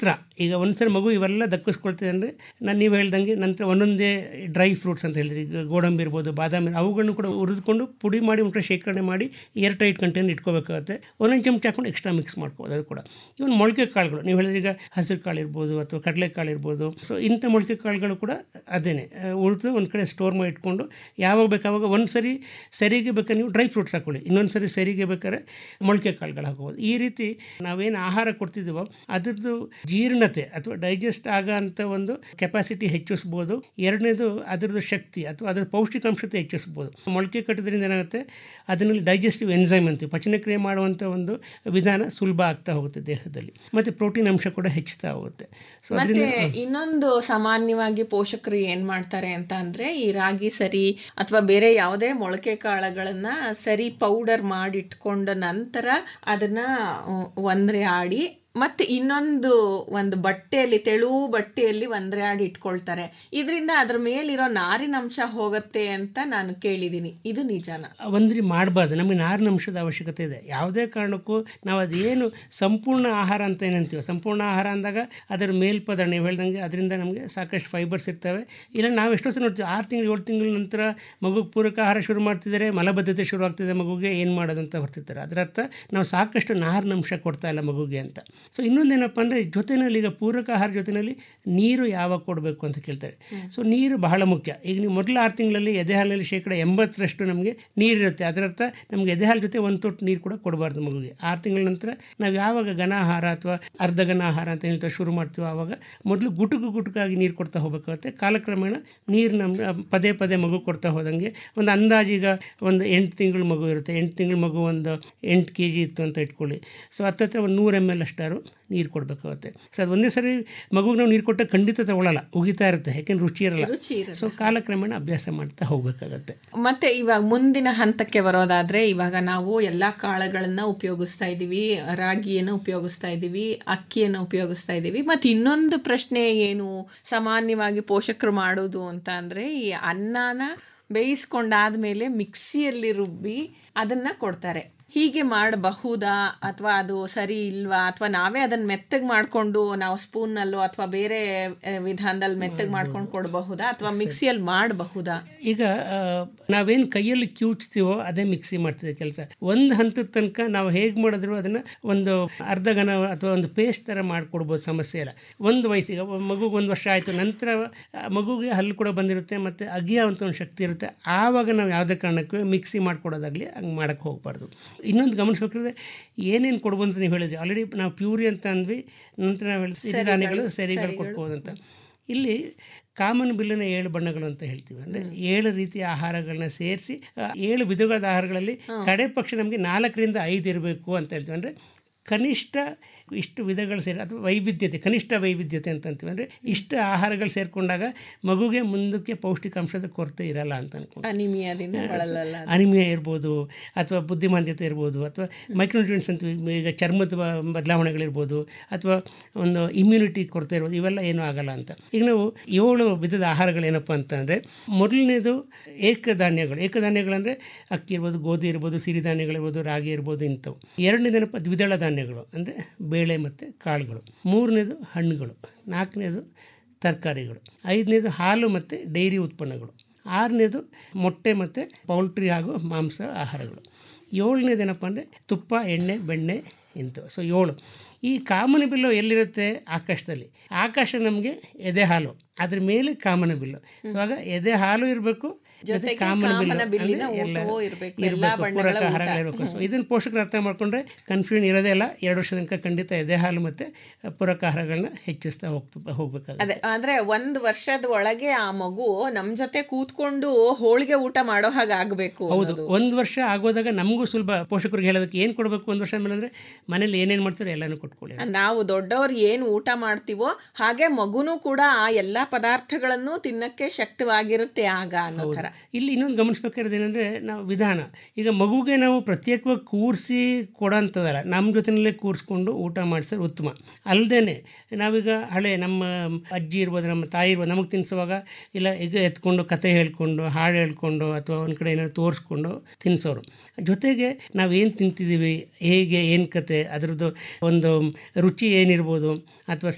ನಂತರ ಈಗ ಒಂದ್ಸರಿ ಮಗು ಇವೆಲ್ಲ ದಕ್ಕಿಸ್ಕೊಳ್ತಿದೆ ಅಂದರೆ ನಾನು ನೀವು ಹೇಳ್ದಂಗೆ ನಂತರ ಒಂದೊಂದೇ ಡ್ರೈ ಫ್ರೂಟ್ಸ್ ಅಂತ ಹೇಳಿದ್ರಿ ಈಗ ಗೋಡಂಬಿ ಇರ್ಬೋದು ಬಾದಾಮಿ ಅವುಗಳನ್ನು ಕೂಡ ಹುರಿದುಕೊಂಡು ಪುಡಿ ಮಾಡಿ ಉಂಟು ಶೇಖರಣೆ ಮಾಡಿ ಏರ್ ಟೈಟ್ ಕಂಟೈನರ್ ಇಟ್ಕೋಬೇಕಾಗುತ್ತೆ ಒಂದೊಂದು ಚಮಚ ಹಾಕೊಂಡು ಎಕ್ಸ್ಟ್ರಾ ಮಿಕ್ಸ್ ಮಾಡ್ಕೋಬೋದು ಅದು ಕೂಡ ಇವನ್ ಮೊಳಕೆ ಕಾಳುಗಳು ನೀವು ಹೇಳಿದ್ರೆ ಈಗ ಹಸಿರು ಕಾಳು ಇರ್ಬೋದು ಅಥವಾ ಕಡಲೆಕಾಳು ಇರ್ಬೋದು ಸೊ ಇಂಥ ಮೊಳಕೆ ಕಾಳುಗಳು ಕೂಡ ಅದೇನೆ ಉಳಿದು ಒಂದು ಕಡೆ ಸ್ಟೋರ್ ಮಾಡಿ ಇಟ್ಕೊಂಡು ಯಾವಾಗ ಬೇಕಾವಾಗ ಒಂದು ಸರಿ ಸರಿಗೆ ಬೇಕಾದ್ರೆ ನೀವು ಡ್ರೈ ಫ್ರೂಟ್ಸ್ ಹಾಕೊಳ್ಳಿ ಇನ್ನೊಂದು ಸರಿ ಸರಿಗೆ ಬೇಕಾದ್ರೆ ಮೊಳಕೆ ಕಾಳುಗಳು ಹಾಕೋಬೋದು ಈ ರೀತಿ ನಾವೇನು ಆಹಾರ ಕೊಡ್ತಿದ್ದೀವೋ ಅದ್ರದ್ದು ಜೀರ್ಣತೆ ಅಥವಾ ಡೈಜೆಸ್ಟ್ ಆಗೋ ಅಂಥ ಒಂದು ಕೆಪಾಸಿಟಿ ಹೆಚ್ಚಿಸ್ಬೋದು ಎರಡನೇದು ಅದರದ್ದು ಶಕ್ತಿ ಅಥವಾ ಅದರ ಪೌಷ್ಟಿಕಾಂಶತೆ ಹೆಚ್ಚಿಸ್ಬೋದು ಮೊಳಕೆ ಕಟ್ಟಿದ್ರಿಂದ ಏನಾಗುತ್ತೆ ಅದರಲ್ಲಿ ಡೈಜೆಸ್ಟಿವ್ ಎನ್ಸೈಮ್ ಅಂತೀವಿ ಪಚನಕ್ರಿಯೆ ಮಾಡುವಂಥ ಒಂದು ವಿಧಾನ ಸುಲಭ ಆಗ್ತಾ ಹೋಗುತ್ತೆ ದೇಹದಲ್ಲಿ ಮತ್ತು ಪ್ರೋಟೀನ್ ಅಂಶ ಕೂಡ ಹೆಚ್ಚುತ್ತಾ ಹೋಗುತ್ತೆ ಸೊ ಮತ್ತೆ ಇನ್ನೊಂದು ಸಾಮಾನ್ಯವಾಗಿ ಪೋಷಕರು ಏನ್ ಮಾಡ್ತಾರೆ ಅಂತ ಅಂದ್ರೆ ಈ ರಾಗಿ ಸರಿ ಅಥವಾ ಬೇರೆ ಯಾವುದೇ ಮೊಳಕೆ ಕಾಳುಗಳನ್ನ ಸರಿ ಪೌಡರ್ ಮಾಡಿ ಇಟ್ಕೊಂಡ ನಂತರ ಅದನ್ನ ಅಹ್, ಒಂದ್ರೆ ಆಡಿ ಮತ್ತೆ ಇನ್ನೊಂದು ಒಂದು ಬಟ್ಟೆಯಲ್ಲಿ ತೆಳು ಬಟ್ಟೆಯಲ್ಲಿ ಒಂದ್ರೆ ಆಡಿ ಇಟ್ಕೊಳ್ತಾರೆ ಇದರಿಂದ ಅದ್ರ ಮೇಲಿರೋ ನಾರಿನಂಶ ಹೋಗುತ್ತೆ ಅಂತ ನಾನು ಕೇಳಿದೀನಿ ಇದು ನಿಜಾನ ಒಂದ್ರಿ ಮಾಡಬಾರ್ದು ನಮಗೆ ನಾರಿನ ಅಂಶದ ಅವಶ್ಯಕತೆ ಇದೆ ಯಾವುದೇ ಕಾರಣಕ್ಕೂ ನಾವು ಅದೇನು ಸಂಪೂರ್ಣ ಆಹಾರ ಅಂತ ಏನಂತೀವಿ ಸಂಪೂರ್ಣ ಆಹಾರ ಅಂದಾಗ ಅದರ ಮೇಲ್ಪದ ನೀವು ಹೇಳ್ದಂಗೆ ಅದರಿಂದ ನಮಗೆ ಸಾಕಷ್ಟು ಫೈಬರ್ಸ್ ಇರ್ತವೆ ಇಲ್ಲ ನಾವು ಎಷ್ಟೋ ಸಲ ನೋಡ್ತೀವಿ ಆರು ತಿಂಗಳು ಏಳು ತಿಂಗಳ ನಂತರ ಮಗುಗೆ ಪೂರಕ ಆಹಾರ ಶುರು ಮಾಡ್ತಿದ್ದಾರೆ ಮಲಬದ್ಧತೆ ಶುರು ಆಗ್ತಿದೆ ಮಗುಗೆ ಏನು ಮಾಡೋದು ಅಂತ ಬರ್ತಿರ್ತಾರೆ ಅದರ ಅರ್ಥ ನಾವು ಸಾಕಷ್ಟು ನಾರಿನ ಅಂಶ ಕೊಡ್ತಾ ಇಲ್ಲ ಮಗುಗೆ ಅಂತ ಸೊ ಇನ್ನೊಂದೇನಪ್ಪ ಅಂದರೆ ಜೊತೆಯಲ್ಲಿ ಈಗ ಪೂರಕ ಆಹಾರ ಜೊತೆಯಲ್ಲಿ ನೀರು ಯಾವಾಗ ಕೊಡಬೇಕು ಅಂತ ಕೇಳ್ತಾರೆ ಸೊ ನೀರು ಬಹಳ ಮುಖ್ಯ ಈಗ ನೀವು ಮೊದಲ ಆರು ತಿಂಗಳಲ್ಲಿ ಎದೆ ಹಾಲಿನಲ್ಲಿ ಶೇಕಡ ಎಂಬತ್ತರಷ್ಟು ನಮಗೆ ನೀರಿರುತ್ತೆ ಅದರರ್ಥ ನಮಗೆ ಎದೆ ಹಾಲು ಜೊತೆ ಒಂದು ತೊಟ್ಟು ನೀರು ಕೂಡ ಕೊಡಬಾರ್ದು ಮಗುಗೆ ಆರು ತಿಂಗಳ ನಂತರ ನಾವು ಯಾವಾಗ ಘನ ಆಹಾರ ಅಥವಾ ಅರ್ಧ ಘನ ಆಹಾರ ಅಂತ ಹೇಳ್ತಾ ಶುರು ಮಾಡ್ತೀವೋ ಆವಾಗ ಮೊದಲು ಗುಟುಕು ಗುಟುಕಾಗಿ ನೀರು ಕೊಡ್ತಾ ಹೋಗಬೇಕಾಗುತ್ತೆ ಕಾಲಕ್ರಮೇಣ ನೀರು ನಮ್ಮ ಪದೇ ಪದೇ ಮಗು ಕೊಡ್ತಾ ಹೋದಂಗೆ ಒಂದು ಅಂದಾಜೀಗ ಒಂದು ಎಂಟು ತಿಂಗಳು ಮಗು ಇರುತ್ತೆ ಎಂಟು ತಿಂಗಳ ಮಗು ಒಂದು ಎಂಟು ಕೆ ಜಿ ಇತ್ತು ಅಂತ ಇಟ್ಕೊಳ್ಳಿ ಸೊ ಹತ್ತತ್ರ ಒಂದು ನೂರು ಎಮ್ ಎಲ್ ಅಷ್ಟಾರು ನೀರು ಕೊಡಬೇಕಾಗುತ್ತೆ ಸೊ ಅದು ಒಂದೇ ಸರಿ ಮಗುಗೆ ನಾವು ನೀರು ಕೊಟ್ಟಾಗ ಖಂಡಿತ ತಗೊಳ್ಳಲ್ಲ ಉಗಿತಾ ಇರುತ್ತೆ ಯಾಕೆಂದ್ರೆ ರುಚಿ ಇರಲ್ಲ ರುಚಿ ಇರಲ್ಲ. ಸೊ ಕಾಲಕ್ರಮೇಣ ಅಭ್ಯಾಸ ಮಾಡ್ತಾ ಹೋಗಬೇಕಾಗತ್ತೆ ಮತ್ತೆ ಇವಾಗ ಮುಂದಿನ ಹಂತಕ್ಕೆ ಬರೋದಾದ್ರೆ ಇವಾಗ ನಾವು ಎಲ್ಲಾ ಕಾಳುಗಳನ್ನ ಉಪಯೋಗಿಸ್ತಾ ಇದೀವಿ ರಾಗಿಯನ್ನು ಉಪಯೋಗಿಸ್ತಾ ಇದೀವಿ ಅಕ್ಕಿಯನ್ನು ಉಪಯೋಗಿಸ್ತಾ ಇದೀವಿ ಮತ್ತೆ ಇನ್ನೊಂದು ಪ್ರಶ್ನೆ ಏನು ಸಾಮಾನ್ಯವಾಗಿ ಪೋಷಕರು ಮಾಡೋದು ಅಂತ ಅಂದ್ರೆ ಈ ಅನ್ನನ ಬೇಯಿಸ್ಕೊಂಡಾದ್ಮೇಲೆ ಮಿಕ್ಸಿಯಲ್ಲಿ ರುಬ್ಬಿ ಅದನ್ನ ಕೊಡ್ತಾರೆ ಹೀಗೆ ಮಾಡಬಹುದಾ ಅಥವಾ ಅದು ಸರಿ ಇಲ್ವಾ ಅಥವಾ ನಾವೇ ಅದನ್ನ ಮೆತ್ತಗೆ ಮಾಡ್ಕೊಂಡು ನಾವು ಸ್ಪೂನ್ನಲ್ಲೋ ಅಥವಾ ಬೇರೆ ಆ, ವಿಧಾನದಲ್ಲಿ ಮೆತ್ತಗೆ ಮಾಡ್ಕೊಂಡು ಕೊಡಬಹುದಾ ಅಥವಾ ಮಿಕ್ಸಿಯಲ್ಲಿ ಮಾಡಬಹುದಾ ಈಗ ಆ, ನಾವೇನು ಕೈಯಲ್ಲಿ ಕಿವುಚ್ತೀವೋ ಅದೇ ಮಿಕ್ಸಿ ಮಾಡ್ತಿದೆ ಕೆಲಸ ಒಂದು ಹಂತದ ತನಕ ನಾವು ಹೇಗೆ ಮಾಡಿದ್ರು ಅದನ್ನು ಒಂದು ಅರ್ಧ ಘನ ಅಥವಾ ಒಂದು ಪೇಸ್ಟ್ ಥರ ಮಾಡಿಕೊಡ್ಬೋದು ಸಮಸ್ಯೆ ಇಲ್ಲ ಒಂದು ವಯಸ್ಸಿಗೆ ಮಗುಗೆ ಒಂದು ವರ್ಷ ಆಯಿತು ನಂತರ ಆ ಮಗುಗೆ ಹಲ್ಲು ಕೂಡ ಬಂದಿರುತ್ತೆ ಮತ್ತು ಅಗಿಯುವಂಥ ಒಂದು ಶಕ್ತಿ ಇರುತ್ತೆ ಆವಾಗ ನಾವು ಯಾವುದೇ ಕಾರಣಕ್ಕೂ ಮಿಕ್ಸಿ ಮಾಡ್ಕೊಡೋದಾಗಲಿ ಹಂಗೆ ಮಾಡೋಕ್ಕೆ ಹೋಗಬಾರ್ದು ಇನ್ನೊಂದು ಗಮನಿಸ್ಬೇಕಾದ್ರೆ ಏನೇನು ಕೊಡ್ಬೋದು ಅಂತ ನೀವು ಹೇಳಿದ್ರಿ ಆಲ್ರೆಡಿ ನಾವು ಪ್ಯೂರಿ ಅಂತ ಅಂದ್ವಿ ನಂತರ ನಾವು ಹೇಳಿದ್ವಿ ಸಿರಿಧಾನ್ಯಗಳು ಸರಿಗಳು ಕೊಟ್ಬೋದು ಅಂತ ಇಲ್ಲಿ ಕಾಮನ್ ಬಿಲ್ಲಿನ ಏಳು ಬಣ್ಣಗಳು ಅಂತ ಹೇಳ್ತೀವಿ ಅಂದರೆ ಏಳು ರೀತಿಯ ಆಹಾರಗಳನ್ನ ಸೇರಿಸಿ ಏಳು ವಿಧವಾದ ಆಹಾರಗಳಲ್ಲಿ ಕಡೆ ಪಕ್ಷ ನಮಗೆ ನಾಲ್ಕರಿಂದ ಐದು ಇರಬೇಕು ಅಂತ ಹೇಳ್ತೀವಿ ಅಂದರೆ ಕನಿಷ್ಠ ಇಷ್ಟು ವಿಧಗಳು ಸೇರಿ ಅಥವಾ ವೈವಿಧ್ಯತೆ ಕನಿಷ್ಠ ವೈವಿಧ್ಯತೆ ಅಂತ ಅಂತೀವಿ ಅಂದರೆ ಇಷ್ಟು ಆಹಾರಗಳು ಸೇರಿಕೊಂಡಾಗ ಮಗುಗೆ ಮುಂದಕ್ಕೆ ಪೌಷ್ಟಿಕಾಂಶದ ಕೊರತೆ ಇರಲ್ಲ ಅಂತ ಅನ್ಕೊಂಡು ಅನಿಮಿಯಾದಿಂದ ಬಳಲಲ್ಲ ಅನಿಮಿಯಾ ಇರ್ಬೋದು ಅಥವಾ ಬುದ್ಧಿಮಾಂದ್ಯತೆ ಇರ್ಬೋದು ಅಥವಾ ಮೈಕ್ರೋನ್ಯೂಟ್ರಿಯನ್ಸ್ ಅಂತೀವಿ ಈಗ ಚರ್ಮದ ಬ- ಬದಲಾವಣೆಗಳಿರ್ಬೋದು ಅಥವಾ ಒಂದು ಇಮ್ಯುನಿಟಿ ಕೊರತೆ ಇರ್ಬೋದು ಇವೆಲ್ಲ ಏನೂ ಆಗಲ್ಲ ಅಂತ ಈಗ ನಾವು ಏಳು ವಿಧದ ಆಹಾರಗಳೇನಪ್ಪ ಅಂತಂದರೆ ಮೊದಲನೇದು ಏಕಧಾನ್ಯಗಳು ಏಕಧಾನ್ಯಗಳಂದರೆ ಅಕ್ಕಿ ಇರ್ಬೋದು ಗೋಧಿ ಇರ್ಬೋದು ಸಿರಿಧಾನ್ಯಗಳಿರ್ಬೋದು ರಾಗಿ ಇರ್ಬೋದು ಇಂಥವು ಎರಡನೇದೇನಪ್ಪ ದ್ವಿದಳ ಧಾನ್ಯಗಳು ಅಂದರೆ ಬೇಳೆ ಮತ್ತು ಕಾಳುಗಳು ಮೂರನೇದು ಹಣ್ಣುಗಳು ನಾಲ್ಕನೇದು ತರಕಾರಿಗಳು ಐದನೇದು ಹಾಲು ಮತ್ತು ಡೈರಿ ಉತ್ಪನ್ನಗಳು ಆರನೇದು ಮೊಟ್ಟೆ ಮತ್ತು ಪೌಲ್ಟ್ರಿ ಹಾಗೂ ಮಾಂಸ ಆಹಾರಗಳು ಏಳನೇದೇನಪ್ಪ ಅಂದರೆ ತುಪ್ಪ ಎಣ್ಣೆ ಬೆಣ್ಣೆ ಇಂಥವು ಸೊ ಏಳು ಈ ಕಾಮನ ಬಿಲ್ಲು ಎಲ್ಲಿರುತ್ತೆ ಆಕಾಶದಲ್ಲಿ ಆಕಾಶ ನಮಗೆ ಎದೆ ಹಾಲು ಅದ್ರ ಮೇಲೆ ಕಾಮನ ಬಿಲ್ಲು ಸೊ ಆಗ ಎದೆ ಹಾಲು ಇರಬೇಕು ಜೊತೆ ಕಾಮನ ಬಿಲ್ಲು ಬಿಲ್ಲಿನ ಅಂದ್ರೆ ಎಲ್ಲ ಊಟವೂ ಇರ್ಬೇಕು, ಎಲ್ಲಾ ಇರಬೇಕು ಬಣ್ಣಗಳ ಪೂರಕ ಆಹಾರಗಳಿರಬೇಕು ಸೊ ಇದನ್ನು ಪೋಷಕರು ಅರ್ಥ ಮಾಡ್ಕೊಂಡ್ರೆ ಕನ್ಫ್ಯೂಷನ್ ಇರೋದೇ ಇಲ್ಲ ಎರಡು ವರ್ಷದ ತನಕ ಖಂಡಿತ ಎದೆ ಹಾಲು ಮತ್ತು ಪೂರಕ ಆಹಾರಗಳನ್ನ ಹೆಚ್ಚಿಸ್ತಾ ಹೋಗ್ತಾ ಹೋಗ್ಬೇಕಾಗುತ್ತೆ ಅದೇ ಅಂದ್ರೆ ಒಂದ್ ವರ್ಷದ ಒಳಗೆ ಆ ಮಗು ನಮ್ ಜೊತೆ ಕೂತ್ಕೊಂಡು ಹೋಳಿಗೆ ಊಟ ಮಾಡೋ ಹಾಗೆ ಆಗ್ಬೇಕು ಹೌದು ಒಂದು ವರ್ಷ ಆಗೋದಾಗ ನಮಗೂ ಸುಲಭ ಪೋಷಕರಿಗೆ ಹೇಳೋದಕ್ಕೆ ಏನು ಕೊಡಬೇಕು ಒಂದು ವರ್ಷ ಮೇಲೆ ಅಂದರೆ ಮನೇಲಿ ಏನೇನು ಮಾಡ್ತಾರೆ ಎಲ್ಲನೂ ಕೊಟ್ಕೊಳ್ಳಿ ನಾವು ದೊಡ್ಡವ್ರು ಏನು ಊಟ ಮಾಡ್ತೀವೋ ಹಾಗೆ ಮಗುನೂ ಕೂಡ ಆ ಎಲ್ಲಾ ಪದಾರ್ಥಗಳನ್ನು ತಿನ್ನಕ್ಕೆ ಶಕ್ತವಾಗಿರುತ್ತೆ ಆಗ ಅನ್ನೋ ಥರ ಇಲ್ಲಿ ಇನ್ನೊಂದು ಗಮನಿಸ್ಬೇಕಾಗಿರೋದು ಏನಂದರೆ ನಾವು ವಿಧಾನ ಈಗ ಮಗುಗೆ ನಾವು ಪ್ರತ್ಯೇಕವಾಗಿ ಕೂರಿಸಿ ಕೊಡೋಂಥದ್ದಲ್ಲ ನಮ್ಮ ಜೊತೆಯಲ್ಲೇ ಕೂರಿಸ್ಕೊಂಡು ಊಟ ಮಾಡಿಸೋದು ಉತ್ತಮ ಅಲ್ಲದೆ ನಾವೀಗ ಹಳೆ ನಮ್ಮ ಅಜ್ಜಿ ಇರ್ಬೋದು ನಮ್ಮ ತಾಯಿ ಇರ್ಬೋದು ನಮಗೆ ತಿನ್ನಿಸುವಾಗ ಇಲ್ಲ ಈಗ ಎತ್ಕೊಂಡು ಕತೆ ಹೇಳ್ಕೊಂಡು ಹಾಡು ಹೇಳ್ಕೊಂಡು ಅಥವಾ ಒಂದು ಕಡೆ ಏನಾದ್ರು ತೋರಿಸ್ಕೊಂಡು ತಿನ್ನಿಸೋರು ಜೊತೆಗೆ ನಾವೇನು ತಿಂತಿದ್ದೀವಿ ಹೇಗೆ ಏನು ಕತೆ ಅದರದ್ದು ಒಂದು ರುಚಿ ಏನಿರ್ಬೋದು ಅಥವಾ